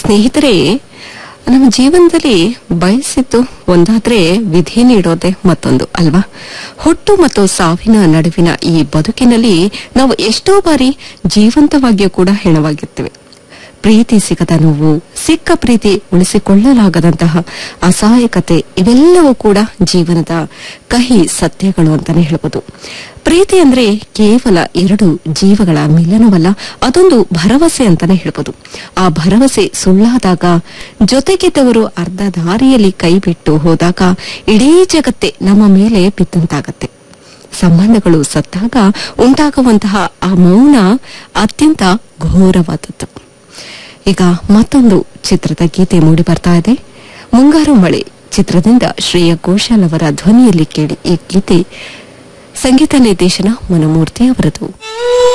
ಸ್ನೇಹಿತರೆ ನಮ್ಮ ಜೀವನದಲ್ಲಿ ಬಯಸಿದ್ದು ಒಂದಾದ್ರೆ ವಿಧಿ ನೀಡೋದೆ ಮತ್ತೊಂದು ಅಲ್ವಾ ಹುಟ್ಟು ಮತ್ತು ಸಾವಿನ ನಡುವಿನ ಈ ಬದುಕಿನಲ್ಲಿ ನಾವು ಎಷ್ಟೋ ಬಾರಿ ಜೀವಂತವಾಗಿಯೂ ಕೂಡ ಹೆಣವಾಗಿರ್ತೇವೆ ಪ್ರೀತಿ ಸಿಗದ ನೋವು ಸಿಕ್ಕ ಪ್ರೀತಿ ಉಳಿಸಿಕೊಳ್ಳಲಾಗದಂತಹ ಅಸಹಾಯಕತೆ ಇವೆಲ್ಲವೂ ಕೂಡ ಜೀವನದ ಕಹಿ ಸತ್ಯಗಳು ಅಂತಾನೆ ಹೇಳ್ಬೋದು ಪ್ರೀತಿ ಅಂದ್ರೆ ಕೇವಲ ಎರಡು ಜೀವಗಳ ಮಿಲನವಲ್ಲ ಅದೊಂದು ಭರವಸೆ ಅಂತಾನೆ ಹೇಳ್ಬೋದು ಆ ಭರವಸೆ ಸುಳ್ಳಾದಾಗ ಜೊತೆಗಿದ್ದವರು ಅರ್ಧ ದಾರಿಯಲ್ಲಿ ಕೈ ಬಿಟ್ಟು ಹೋದಾಗ ಇಡೀ ಜಗತ್ತೇ ನಮ್ಮ ಮೇಲೆ ಬಿದ್ದಂತಾಗತ್ತೆ ಸಂಬಂಧಗಳು ಸತ್ತಾಗ ಉಂಟಾಗುವಂತಹ ಆ ಮೌನ ಅತ್ಯಂತ ಘೋರವಾದದ್ದು ಈಗ ಮತ್ತೊಂದು ಚಿತ್ರದ ಗೀತೆ ಮೂಡಿ ಬರ್ತಾ ಇದೆ ಮುಂಗಾರು ಮಳೆ ಚಿತ್ರದಿಂದ ಶ್ರೇಯ ಘೋಷಾಲ್ ಅವರ ಧ್ವನಿಯಲ್ಲಿ ಕೇಳಿ ಈ ಗೀತೆ ಸಂಗೀತ ನಿರ್ದೇಶನ ಮನಮೂರ್ತಿ ಅವರದು